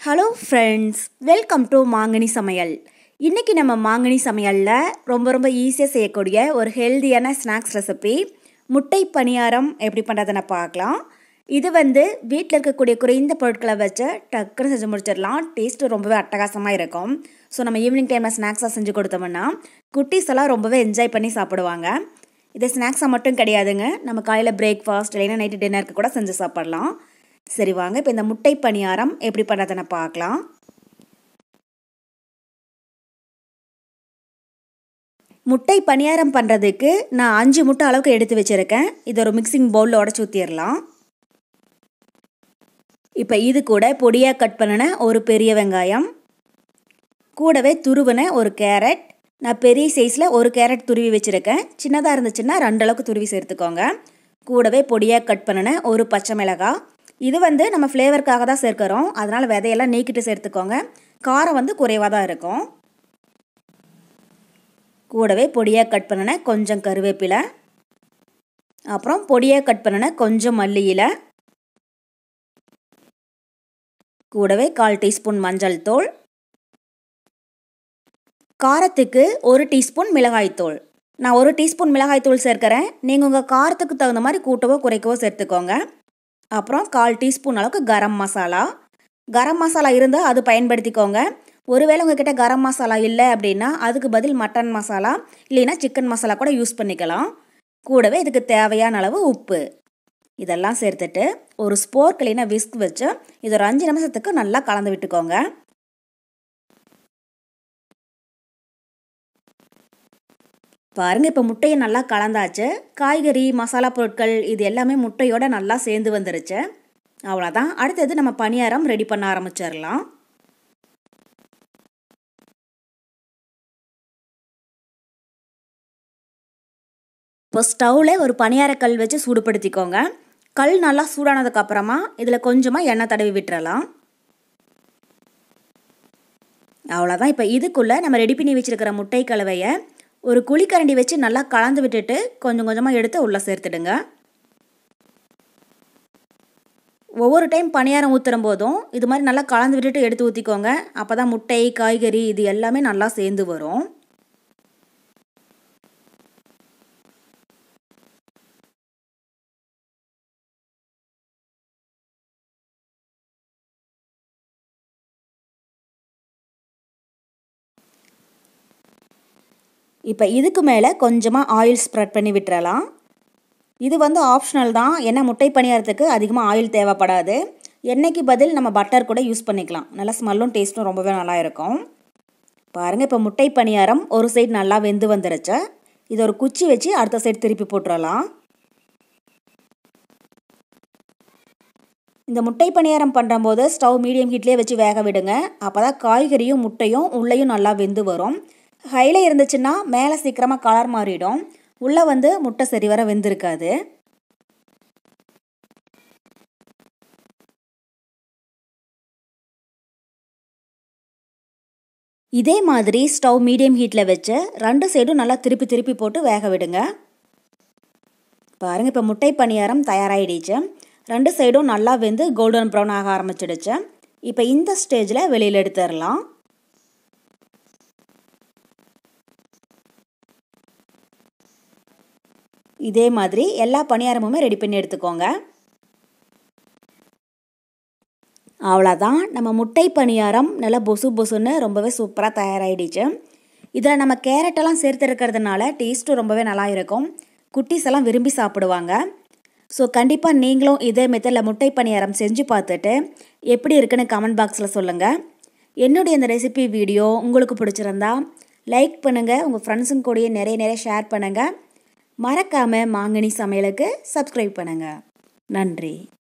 hello friends welcome to மாங்கனி சமையல் இன்றைக்கி நம்ம மாங்கனி சமையலில் ரொம்ப ரொம்ப ஈஸியாக செய்யக்கூடிய ஒரு ஹெல்தியான ஸ்நாக்ஸ் ரெசிபி முட்டை பணியாரம் எப்படி பண்ணுறதுன்னு பார்க்கலாம் இது வந்து வீட்டில் இருக்கக்கூடிய குறைந்த பொருட்களை வச்சு டக்குன்னு செஞ்சு முடிச்சிடலாம் டேஸ்ட்டு ரொம்பவே அட்டகாசமாக இருக்கும் ஸோ நம்ம ஈவினிங் டைமில் ஸ்நாக்ஸாக செஞ்சு கொடுத்தோம்னா குட்டீஸ் எல்லாம் ரொம்பவே என்ஜாய் பண்ணி சாப்பிடுவாங்க இது ஸ்நாக்ஸாக மட்டும் கிடையாதுங்க நம்ம காலையில் பிரேக்ஃபாஸ்ட் இல்லைன்னா நைட்டு டின்னருக்கு கூட செஞ்சு சாப்பிட்லாம் சரி வாங்க இப்போ இந்த முட்டை பணியாரம் எப்படி பண்ணுறதுன்னு பார்க்கலாம் முட்டை பணியாரம் பண்ணுறதுக்கு நான் அஞ்சு முட்டை அளவுக்கு எடுத்து வச்சுருக்கேன் இது ஒரு மிக்சிங் பவுலில் உடச்சி ஊற்றிடலாம் இப்போ இது கூட பொடியாக கட் பண்ணின ஒரு பெரிய வெங்காயம் கூடவே துருவின ஒரு கேரட் நான் பெரிய சைஸில் ஒரு கேரட் துருவி வச்சுருக்கேன் சின்னதாக இருந்துச்சுன்னா ரெண்டு அளவுக்கு துருவி சேர்த்துக்கோங்க கூடவே பொடியாக கட் பண்ணின ஒரு பச்சை மிளகாய் இது வந்து நம்ம ஃப்ளேவருக்காக தான் சேர்க்குறோம் அதனால் விதையெல்லாம் நீக்கிட்டு சேர்த்துக்கோங்க காரம் வந்து குறைவாக தான் இருக்கும் கூடவே பொடியாக கட் பண்ணின கொஞ்சம் கருவேப்பிலை அப்புறம் பொடியாக கட் பண்ணின கொஞ்சம் மல்லி இலை கூடவே கால் டீஸ்பூன் மஞ்சள் தூள் காரத்துக்கு ஒரு டீஸ்பூன் மிளகாய்த்தூள் நான் ஒரு டீஸ்பூன் மிளகாய்த்தூள் சேர்க்குறேன் நீங்கள் உங்கள் காரத்துக்கு தகுந்த மாதிரி கூட்டவோ குறைக்கவோ சேர்த்துக்கோங்க அப்புறம் கால் டீஸ்பூன் அளவுக்கு கரம் மசாலா கரம் மசாலா இருந்தால் அது பயன்படுத்திக்கோங்க ஒருவேளை உங்ககிட்ட கரம் மசாலா இல்லை அப்படின்னா அதுக்கு பதில் மட்டன் மசாலா இல்லைன்னா சிக்கன் மசாலா கூட யூஸ் பண்ணிக்கலாம் கூடவே இதுக்கு தேவையான அளவு உப்பு இதெல்லாம் சேர்த்துட்டு ஒரு ஸ்போர்க் இல்லைன்னா விஸ்க் வச்சு இது ஒரு அஞ்சு நிமிஷத்துக்கு நல்லா கலந்து விட்டுக்கோங்க பாருங்க இப்போ முட்டையை நல்லா கலந்தாச்சு காய்கறி மசாலா பொருட்கள் இது எல்லாமே முட்டையோட நல்லா சேர்ந்து வந்துருச்சு அவ்வளோதான் அடுத்தது நம்ம பணியாரம் ரெடி பண்ண ஆரம்பிச்சிடலாம் இப்போ ஸ்டவ்வில் ஒரு பணியாரக்கல் வச்சு சூடுபடுத்திக்கோங்க கல் நல்லா சூடானதுக்கப்புறமா இதில் கொஞ்சமாக எண்ணெய் தடவி விட்டுறலாம் அவ்வளோதான் இப்போ இதுக்குள்ளே நம்ம ரெடி பண்ணி வச்சுருக்கிற முட்டை கலவையை ஒரு குழிக்கரண்டி வச்சு நல்லா கலந்து விட்டுட்டு கொஞ்சம் கொஞ்சமாக எடுத்து உள்ளே சேர்த்துடுங்க ஒவ்வொரு டைம் பணியாரம் ஊற்றுற போதும் இது மாதிரி நல்லா கலந்து விட்டுட்டு எடுத்து ஊற்றிக்கோங்க அப்போ தான் முட்டை காய்கறி இது எல்லாமே நல்லா சேர்ந்து வரும் இப்போ இதுக்கு மேலே கொஞ்சமாக ஆயில் ஸ்ப்ரெட் பண்ணி விட்டுறலாம் இது வந்து ஆப்ஷனல் தான் ஏன்னா முட்டை பணியாரத்துக்கு அதிகமாக ஆயில் தேவைப்படாது எண்ணெய்க்கு பதில் நம்ம பட்டர் கூட யூஸ் பண்ணிக்கலாம் நல்லா ஸ்மெல்லும் டேஸ்ட்டும் ரொம்பவே நல்லா இருக்கும் பாருங்கள் இப்போ முட்டை பணியாரம் ஒரு சைடு நல்லா வெந்து வந்துருச்சு இது ஒரு குச்சி வச்சு அடுத்த சைடு திருப்பி போட்டுடலாம் இந்த முட்டை பணியாரம் பண்ணும்போது ஸ்டவ் மீடியம் ஹீட்லேயே வச்சு வேக விடுங்க அப்போ தான் காய்கறியும் முட்டையும் உள்ளேயும் நல்லா வெந்து வரும் ஹையில் இருந்துச்சுன்னா மேலே சீக்கிரமாக கலர் மாறிடும் உள்ளே வந்து முட்டை சரி வர வெந்திருக்காது இதே மாதிரி ஸ்டவ் மீடியம் ஹீட்டில் வச்சு ரெண்டு சைடும் நல்லா திருப்பி திருப்பி போட்டு வேக விடுங்க பாருங்கள் இப்போ முட்டை பணியாரம் தயாராகிடுச்சு ரெண்டு சைடும் நல்லா வெந்து கோல்டன் ப்ரௌன் ஆக ஆரம்பிச்சிடுச்சு இப்போ இந்த ஸ்டேஜில் வெளியில் எடுத்துடலாம் இதே மாதிரி எல்லா பணியாரமுமே ரெடி பண்ணி எடுத்துக்கோங்க அவ்வளோதான் நம்ம முட்டை பணியாரம் நல்லா பொசு பொசுன்னு ரொம்பவே சூப்பராக தயாராகிடுச்சு இதில் நம்ம கேரட்டெல்லாம் சேர்த்து இருக்கிறதுனால டேஸ்ட்டும் ரொம்பவே நல்லா இருக்கும் குட்டீஸ் எல்லாம் விரும்பி சாப்பிடுவாங்க ஸோ கண்டிப்பாக நீங்களும் இதே மெத்தடில் முட்டை பணியாரம் செஞ்சு பார்த்துட்டு எப்படி இருக்குன்னு கமெண்ட் பாக்ஸில் சொல்லுங்கள் என்னுடைய இந்த ரெசிபி வீடியோ உங்களுக்கு பிடிச்சிருந்தா லைக் பண்ணுங்கள் உங்கள் ஃப்ரெண்ட்ஸுங்க கூடயே நிறைய நிறைய ஷேர் பண்ணுங்கள் மறக்காமல் மாங்கனி சமையலுக்கு சப்ஸ்கிரைப் பண்ணுங்கள் நன்றி